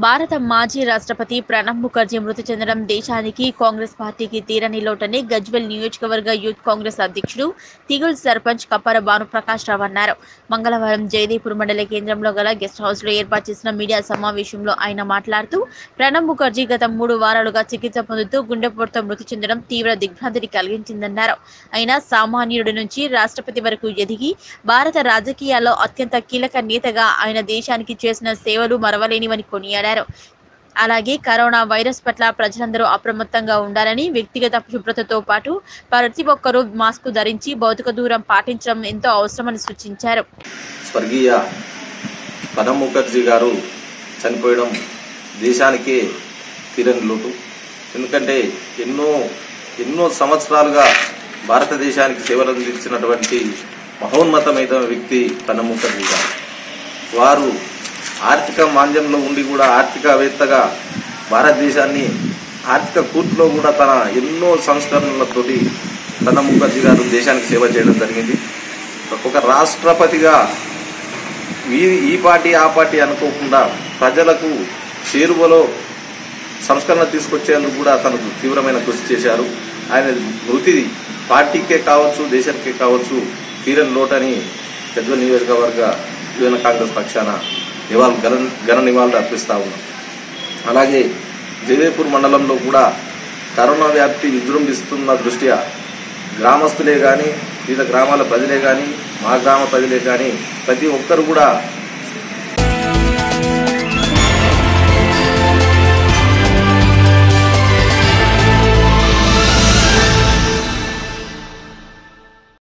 భారత మాజీ రాష్ట్రపతి ప్రణబ్ ముఖర్జీ మృతి చెందడం దేశానికి కాంగ్రెస్ పార్టీకి తీరని లోటని గజ్వెల్ నియోజకవర్గ యూత్ కాంగ్రెస్ అధ్యక్షుడు తిగుల్ సర్పంచ్ కప్పర భానుప్రకాష్ రావు అన్నారు మంగళవారం జయదేపూర్ మండల కేంద్రంలో గల గెస్ట్ హౌస్ లో ఏర్పాటు చేసిన మీడియా సమావేశంలో ఆయన మాట్లాడుతూ ప్రణబ్ ముఖర్జీ గత మూడు వారాలుగా చికిత్స పొందుతూ గుండెపోటుతో మృతి చెందడం తీవ్ర దిగ్భ్రాంతిని కలిగించిందన్నారు అయినా సామాన్యుడి నుంచి రాష్ట్రపతి వరకు ఎదిగి భారత రాజకీయాల్లో అత్యంత కీలక నేతగా ఆయన దేశానికి చేసిన సేవలు మరవలేనివని కొనియాడారు అలాగే కరోనా వైరస్ పట్ల ప్రజలందరూ అప్రమత్తంగా ఉండాలని వ్యక్తిగత శుభ్రతతో పాటు ప్రతి ఒక్కరూ మాస్క్ ధరించి భౌతిక దూరం పాటించడం ఎంతో అవసరమని సూచించారు స్వర్గీయ ప్రణబ్ ముఖర్జీ గారు చనిపోయడం దేశానికే తీరని లోటు ఎందుకంటే ఎన్నో ఎన్నో సంవత్సరాలుగా భారతదేశానికి సేవలు అందించినటువంటి మహోన్నతమైన వ్యక్తి ప్రణబ్ ముఖర్జీ గారు వారు ఆర్థిక మాంద్యంలో ఉండి కూడా ఆర్థికవేత్తగా భారతదేశాన్ని ఆర్థిక కూర్పులో కూడా తన ఎన్నో సంస్కరణలతోటి ప్రణబ్ ముఖర్జీ గారు దేశానికి సేవ చేయడం జరిగింది ఒక రాష్ట్రపతిగా ఈ ఈ పార్టీ ఆ పార్టీ అనుకోకుండా ప్రజలకు చేరువలో సంస్కరణ తీసుకొచ్చేందుకు కూడా తను తీవ్రమైన కృషి చేశారు ఆయన మృతి పార్టీకే కావచ్చు దేశానికే కావచ్చు తీరని లోటని పెద్ద నియోజకవర్గ యువన కాంగ్రెస్ పక్షాన నివాళులు ఘన ఘన నివాళులు అర్పిస్తా ఉన్నాం అలాగే జయదేపూర్ మండలంలో కూడా కరోనా వ్యాప్తి విజృంభిస్తున్న దృష్ట్యా గ్రామస్తులే కానీ వివిధ గ్రామాల ప్రజలే కానీ మా గ్రామ ప్రజలే కానీ ప్రతి ఒక్కరు కూడా